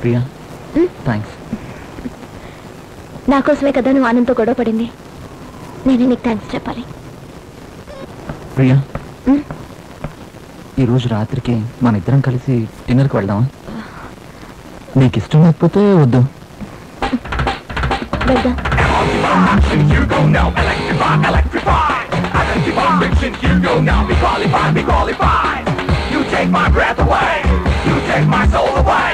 ప్రియా ఉమ్. Thanks నా కోసమే కదా నువ్వు ఆనంద్తో గొడవ పడింది నేనే నీకు థ్యాంక్స్ చెప్పాలి ప్రియా ఉమ్. ఈ రోజు రాత్రికి మన ఇద్దరం కలిసి డిన్నర్కి వెళ్దామా నీకు ఇష్టం లేకపోతే వద్దు వెళ్దాం You go now, electrify, electrify. Identify fictions, you go now, be qualified, be qualified. You take my breath away, you take my soul away.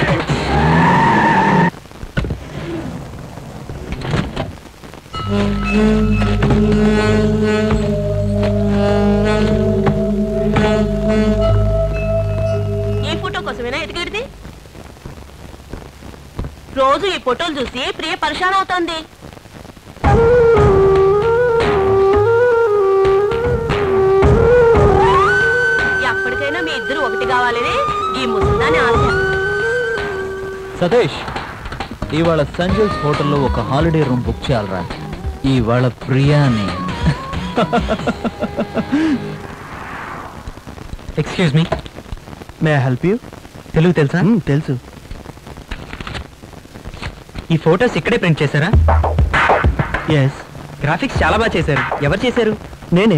ఈ ఫోటో కోసమేనా ఎదిగేది రోజు ఈ ఫోటోలు చూసి ప్రియ పరిశాన్ అవుతోంది ఎప్పటికైనా మీ ఇద్దరు ఒకటి కావాలని ఈ ముసలాని ఆశ సతీష్ ఇవాళ సంజయ్స్ హోటల్లో ఒక హాలిడే రూమ్ బుక్ చేయాలరా ఇవాళ ప్రియాని excuse me may help you Telugu తెలుసా తెలుసు ఈ ఫోటోస్ ఇక్కడే ప్రింట్ చేశారా ఎస్ గ్రాఫిక్స్ చాలా బాగా చేశారు ఎవరు చేశారు నేనే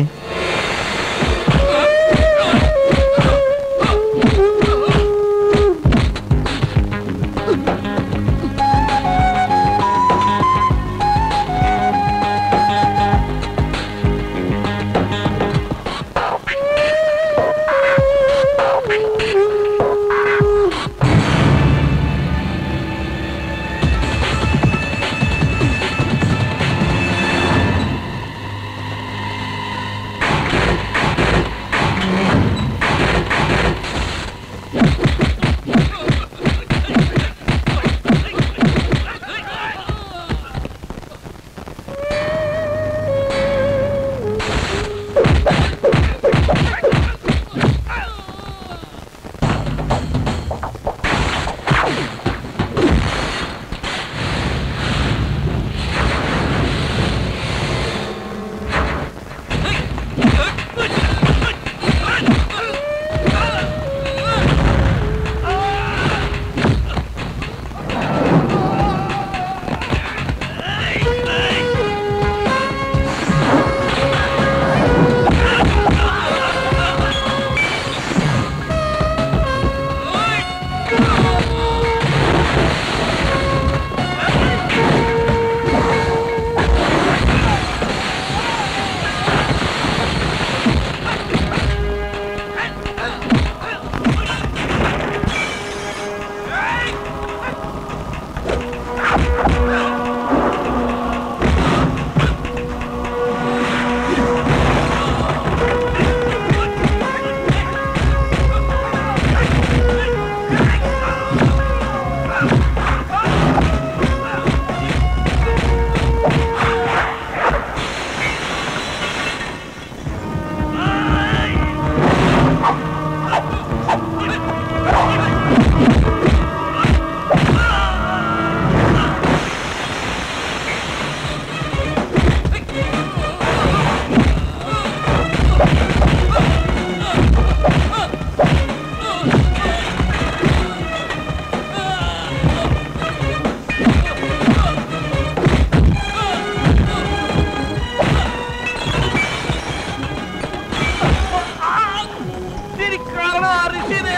దీనికి కారణం ఆ రిషినే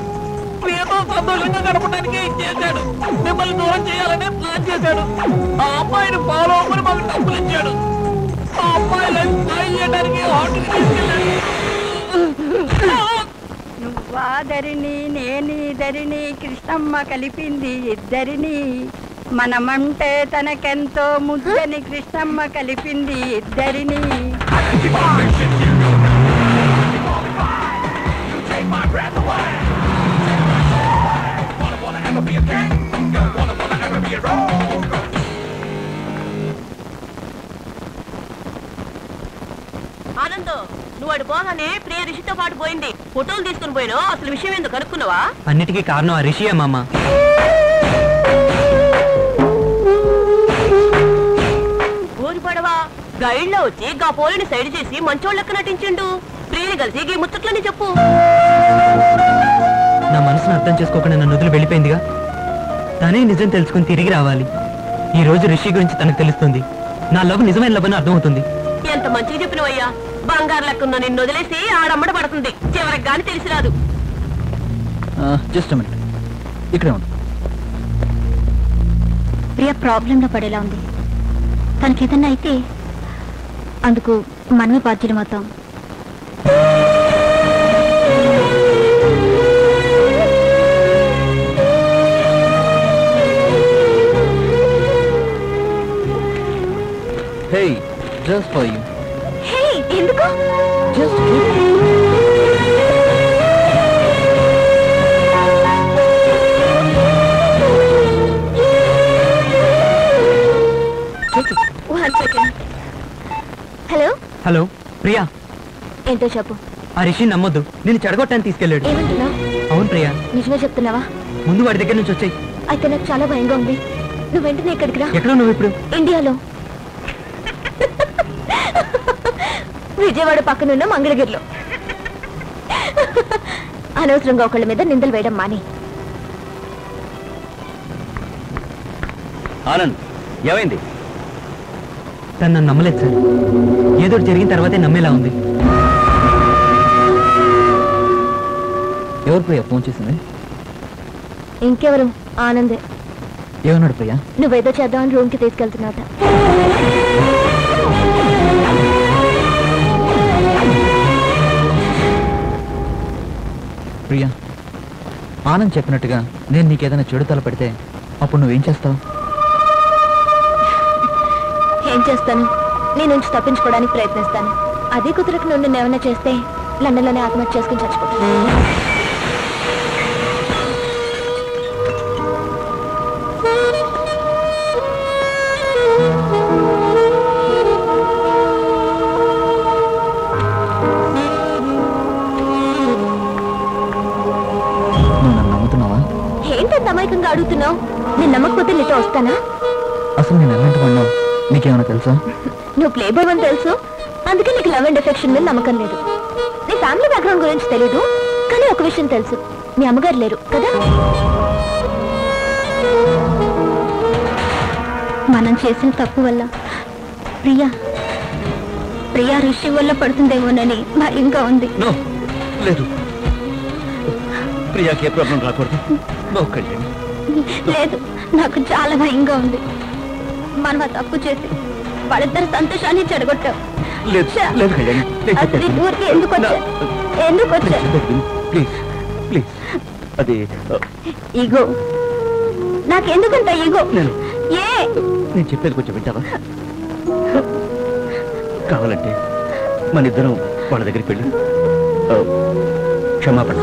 ప్రియతో సంతోషంగా గడపడానికి చేశాడు మిమ్మల్ని దూరం చేయాలనే ప్లాన్ చేశాడు ఆ అమ్మాయిని ఫాలో అవ్వని మాకు డబ్బులు ఇచ్చాడు ఆ అమ్మాయి లైఫ్ స్పాయిల్ చేయడానికి హోటల్ తీసుకెళ్ళాడు నువ్వాదరిని నేనీదరిని కృష్ణమ్మ కలిపింది ఇద్దరిని మనమంటే తనకెంతో ముద్దని కృష్ణమ్మ కలిపింది ఇద్దరిని ఆనంద్ నువ్వు అటు పోగానే ప్రియ రిషితో పాటు పోయింది ఫోటోలు తీసుకుని పోయినా అసలు విషయం ఎందుకు కనుక్కున్నావా అన్నిటికీ కారణం ఆ రిషియే మామ ఊరి పడవా గైడ్లో వచ్చి గా పోలిని సైడ్ చేసి మంచోళ్ళక్క నటించిండు ప్రియని కలిసి గీ ముచ్చట్లని చెప్పు నా మనసును అర్థం చేసుకోకుండా నన్ను వదిలి వెళ్ళిపోయిందిగా తనే నిజం తెలుసుకుని తిరిగి రావాలి ఈ రోజు రిషి గురించి తనకు తెలుస్తుంది నా లవ్ నిజమైన లవ్ అని అర్థమవుతుంది ఎంత మంచిగా చెప్పినవయ్యా బంగారు లెక్కున్న నిన్ను వదిలేసి ఆడమ్మడ పడుతుంది చివరికి గాని తెలిసి రాదు జస్ట్ మినిట్ ఇక్కడే ఉంది ప్రియ ప్రాబ్లంలో పడేలా ఉంది తనకి ఏదన్నా అయితే అందుకు మనమే బాధ్యులం అవుతాం hey just for you hey ఎందుకు just one second hello hello Priya ఏంటో చెప్పు ఆ రిషి నమ్మొద్దు నేను చెడగొట్టాన్ని తీసుకెళ్ళాడు ఏమంటున్నావు అవును ప్రియా నిజమే చెప్తున్నావా ముందు వాడి దగ్గర నుంచి వచ్చాయి అయితే నాకు చాలా భయంగా ఉంది నువ్వు వెంటనే ఇక్కడికి రా ఎక్కడ నువ్వు ఇప్పుడు ఇండియాలో విజయవాడ పక్కనున్న మంగళగిరిలో అనవసరంగా ఒకళ్ళ మీద నిందలు వేయడం మాని ఆనంద్ ఏమైంది తను నన్ను నమ్మలేదు సార్ ఏదో ఒకటి జరిగిన తర్వాతే నమ్మేలా ఉంది ఎవరు ప్రియా ఫోన్ చేసింది ఇంకెవరు ఆనందే ఏమన్నాడు ప్రియా నువ్వేదో చేద్దామని రూమ్ కి తీసుకెళ్తున్నావుట ప్రియా ఆనంద్ చెప్పినట్టుగా నేను నీకేదైనా చెడు తల పెడితే అప్పుడు నువ్వేం చేస్తావు ఏం చేస్తాను నీ నుంచి తప్పించుకోవడానికి ప్రయత్నిస్తాను అదే కుదరకు నుండి ఏమైనా చేస్తే లండన్లోనే ఆత్మహత్య చేసుకుని చచ్చిపోతాను నువ్వు నన్ను నమ్ముతున్నావా ఏంటంత అమాయకంగా అడుగుతున్నావు నేను నమ్మకపోతే నీతో వస్తానా అసలు నేను ఎలాంటి వాడినా నీకేమైనా తెలుసా నువ్వు ప్లే బాయ్ అని తెలుసు అందుకే నీకు లవ్ అండ్ ఎఫెక్షన్ మీద నమ్మకం లేదు నీ ఫ్యామిలీ బ్యాక్గ్రౌండ్ గురించి తెలీదు కానీ ఒక విషయం తెలుసు మీ అమ్మగారు లేరు కదా మనం చేసిన తప్పు వల్ల ప్రియా ప్రియా ఋషి వల్ల పడుతుందేమోనని భయంగా ఉంది నో లేదు ప్రియాకి ఏ ప్రాబ్లం రాకూడదు నో కళ్యాణి లేదు నాకు చాలా భయంగా ఉంది మనం ఆ తప్పు చేసి వాళ్ళిద్దరి సంతోషాన్ని చెడగొట్టావు లేదు ఛ! లేదు కళ్యాణి నేను అసలు చెప్పేది ఈ ఊరికి ఎందుకు వచ్చా ఎందుకు వచ్చా ప్లీజ్ ప్లీజ్ అది ఈగో నాకెందుకంత ఈగో నేను ఏ నేను చెప్పేది కొంచెం వింటావా కావాలంటే మన ఇద్దరం వాళ్ళ దగ్గరికి వెళ్ళి ఆ, క్షమాపణ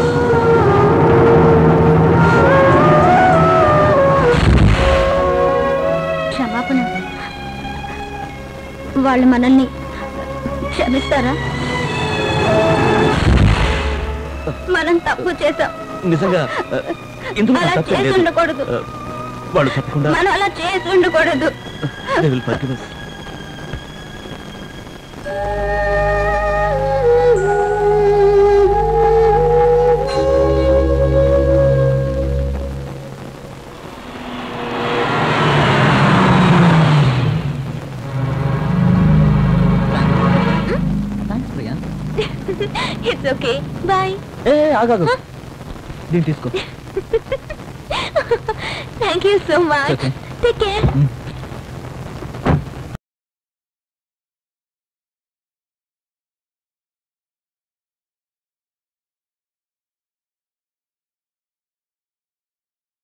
క్షమాపణ వాళ్ళు మనల్ని క్షమిస్తారా మనం తప్పు చేసాం నిజంగా ఆ, ఇందులో నా అలా తప్పేం చేసి లేదు. ఉండకూడదు ఆ, వాళ్ళు తప్పకుండా మనం అలా చేసి ఉండకూడదు they will forgive us. Thanks Priya it's okay bye ఏ ఆగాగు దీన్ని తీసుకో thank you so much Okay. Take care Mm.